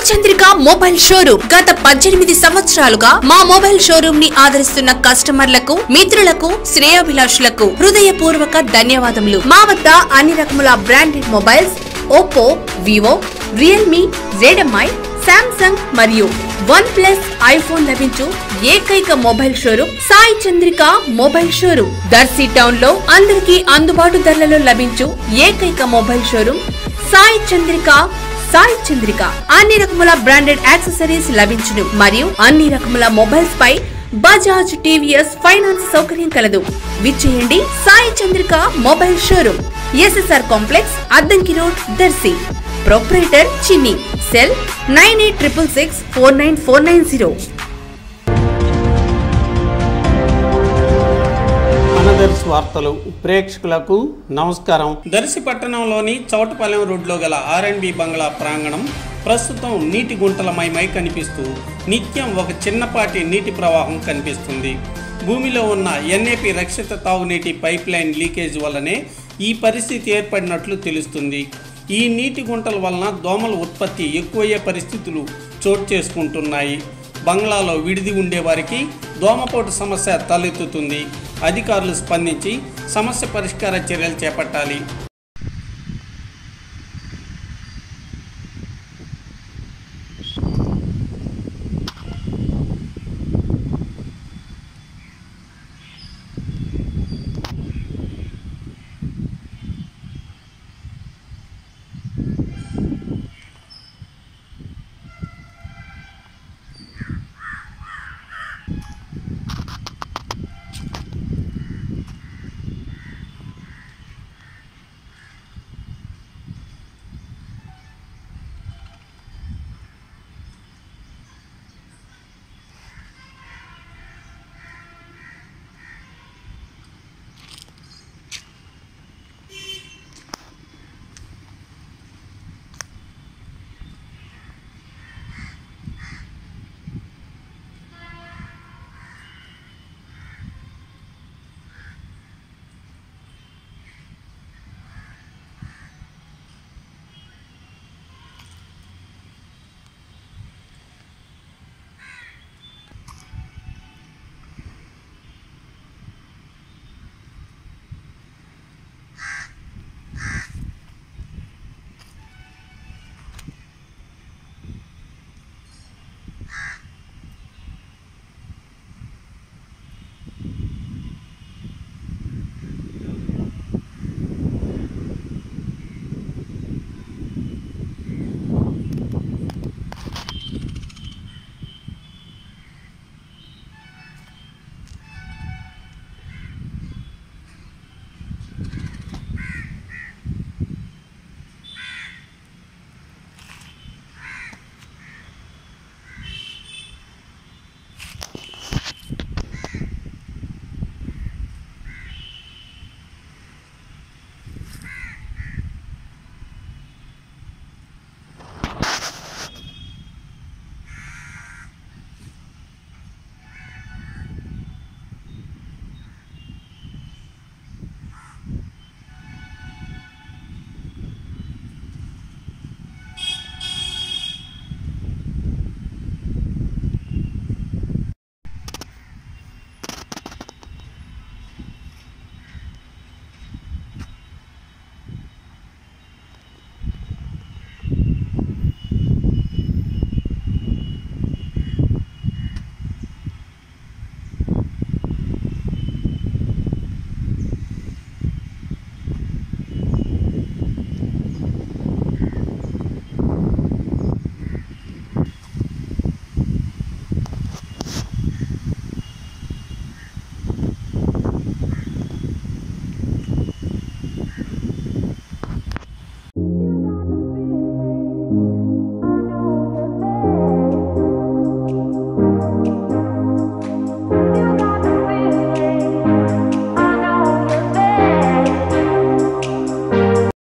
Chandrika mobile showroom గత పద్దెనిమిది సంవత్సరాలుగా మా మొబైల్ షోరూమ్ ని ఆదరిస్తున్న కస్టమర్లకు మిత్రులకు శ్రేయోభిలాషులకు హృదయపూర్వక ధన్యవాదములు మా వద్ద అన్ని రకముల branded mobiles Oppo Vivo Realme Redmi Samsung మరియు వన్ ప్లస్ ఐఫోన్ లభించు ఏకైక mobile showroom Sai Chandrika mobile showroom Darsi town లో అందరికీ అందుబాటు ధరలలో లభించు ఏకైక మొబైల్ షోరూమ్ సాయి చంద్రిక సాయి చంద్రిక అన్ని రకముల బ్రాండెడ్ యాక్సెసరీస్ లభించును మరియు అన్ని రకముల మొబైల్స్ పై బజాజ్ టీవీఎస్ ఫైనాన్స్ సౌకర్యం కలదు విచ్చేయండి Sai Chandrika mobile showroom S S R complex Addanki road Darsi proprietor Chinni cell nine eight triple six four nine four nine zero అనదర్స్ వార్తలు ప్రేక్షకులకు నమస్కారం దర్శి పట్టణంలోని చౌటపాలెం రోడ్లో గల ఆర్ఎండ్బి బంగ్లా ప్రాంగణం ప్రస్తుతం నీటి గుంటలమయమై కనిపిస్తూ నిత్యం ఒక చిన్నపాటి నీటి ప్రవాహం కనిపిస్తుంది భూమిలో ఉన్న ఎన్ఏపి రక్షిత తాగునీటి పైప్ లైన్ లీకేజ్ వల్లనే ఈ పరిస్థితి ఏర్పడినట్లు తెలుస్తుంది ఈ నీటి గుంటల వలన దోమల ఉత్పత్తి ఎక్కువయ్యే పరిస్థితులు చోటు చేసుకుంటున్నాయి బంగ్లాలో విడిది ఉండే వారికి దోమపోటు సమస్య తలెత్తుతుంది అధికారులు స్పందించి సమస్య పరిష్కార చర్యలు చేపట్టాలి